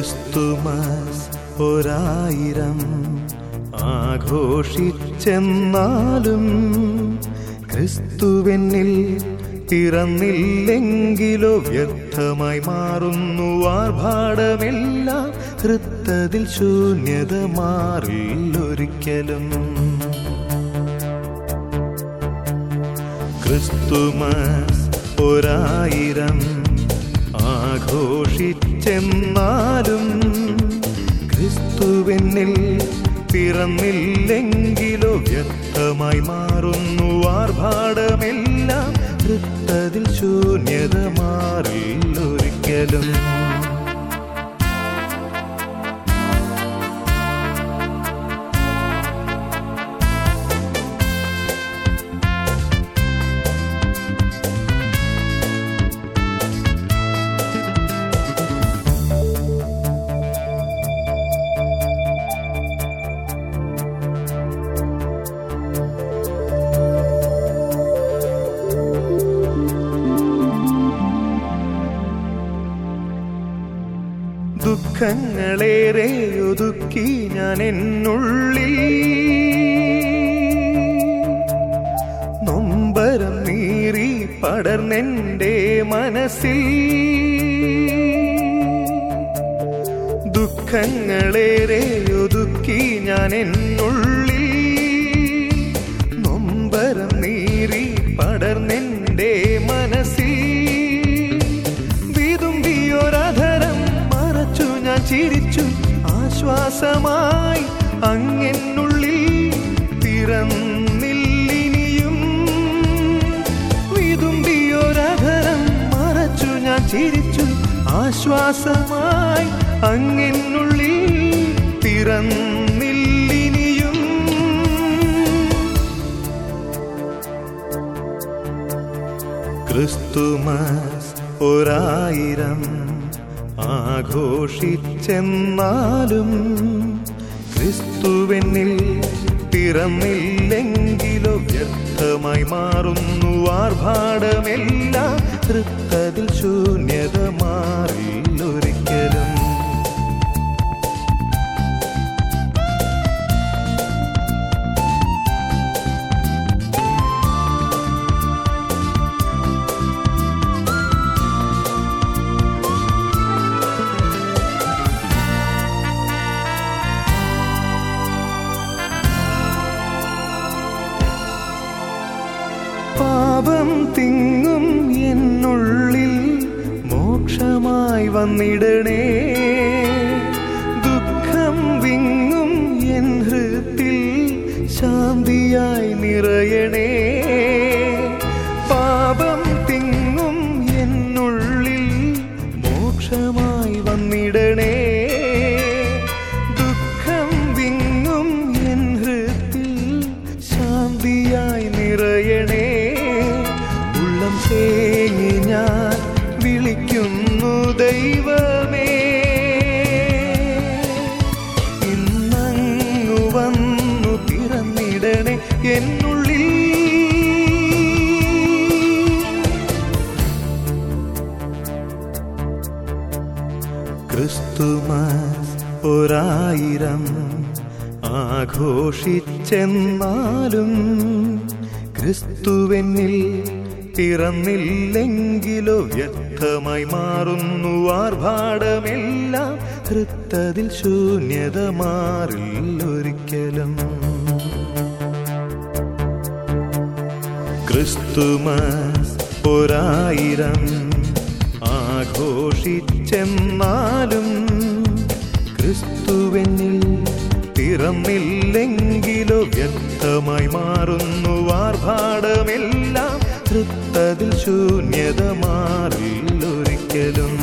Christmas ഒരായിരം ആഘോഷിച്ചെന്നാലും ക്രിസ്തുവെന്നിൽ പിറന്നില്ലെങ്കിലോ വ്യർത്ഥമായി മാറുന്നു ആർഭാടമെല്ലാം ഹൃത്തതിൽ ശൂന്യത മാറില്ലൊരിക്കലും ക്രിസ്തുമസ് ഒരായിരം ആഘോഷിച്ചെന്നാലും ക്രിസ്തുവെന്നിൽ പിറന്നില്ലെങ്കിലോ വ്യക്തമായി മാറുന്നു ആർഭാടമെല്ലാം വൃത്തതിൽ ശൂന്യത മാറില്ലൊരിക്കലും ദുഃഖങ്ങളേറെ ഒതുക്കി ഞാൻ എന്നുള്ളിൽ നൊമ്പരം നീറി പടർന്നെൻ്റെ മനസ്സിൽ ദുഃഖങ്ങളേറെ ഒതുക്കി ഞാൻ എന്നുള്ളിൽ നൊമ്പരം നീറി പടർന്നെൻ്റെ മനസ്സിൽ വിതുമ്പിയൊരധരം മറച്ചു ഞാൻ ചിരിച്ചു ആശ്വാസമായി അങ്ങെന്നുള്ളിൽ പിറന്നില്ലിനിയും വിതുമ്പിയൊരധരം മറച്ചു ഞാൻ ചിരിച്ചു ആശ്വാസമായി അങ്ങെന്നുള്ളിൽ പിറന്നില്ലിനിയും ക്രിസ്തുമസ് ഒരായിരം ആഘോഷിച്ചെന്നാലും ക്രിസ്തുവെന്നിൽ പിറന്നില്ലെങ്കിലോ വ്യർത്ഥമായി മാറുന്നു ആർഭാടമെല്ലാം തൃത്തതിൽ ശൂന്യത മാറില്ലൊരിക്കലും പാപം തിങ്ങും എന്നുള്ളിൽ മോക്ഷമായി വന്നിടണേ ദുഃഖം വിങ്ങും എൻ ഹൃത്തിൽ ശാന്തിയായി നിറയണേ പാപം തിങ്ങും എന്നുള്ളിൽ മോക്ഷമായി വന്നിടണേ ദുഃഖം വിങ്ങും എൻ ഹൃത്തിൽ ശാന്തിയായി നിറയണേ ഉള്ളം തേങ്ങി ഞാൻ വിളിക്കുന്നു ദൈവമേ ഇന്നങ്ങു വന്നു പിറന്നിടണേ എന്നുള്ളിൽ ക്രിസ്തുമസ് ഒരായിരം ആഘോഷിച്ചെന്നാലും ക്രിസ്തുവെന്നിൽ പിറന്നില്ലെങ്കിലോ വ്യക്തമായി മാറുന്നു ആർഭാടമെല്ലാം ഹൃത്തതിൽ ശൂന്യത മാറില്ലൊരിക്കലും ക്രിസ്തുമസ് ഒരായിരം ആഘോഷിച്ചെന്നാലും ക്രിസ്തുവെന്നിൽ പിറന്നില്ലെങ്കിലോ വ്യക്തമായി മാറുന്നു ആർഭാടമെല്ലാം തൃത്തതിൽ ശൂന്യത മാറില്ലൊരിക്കലും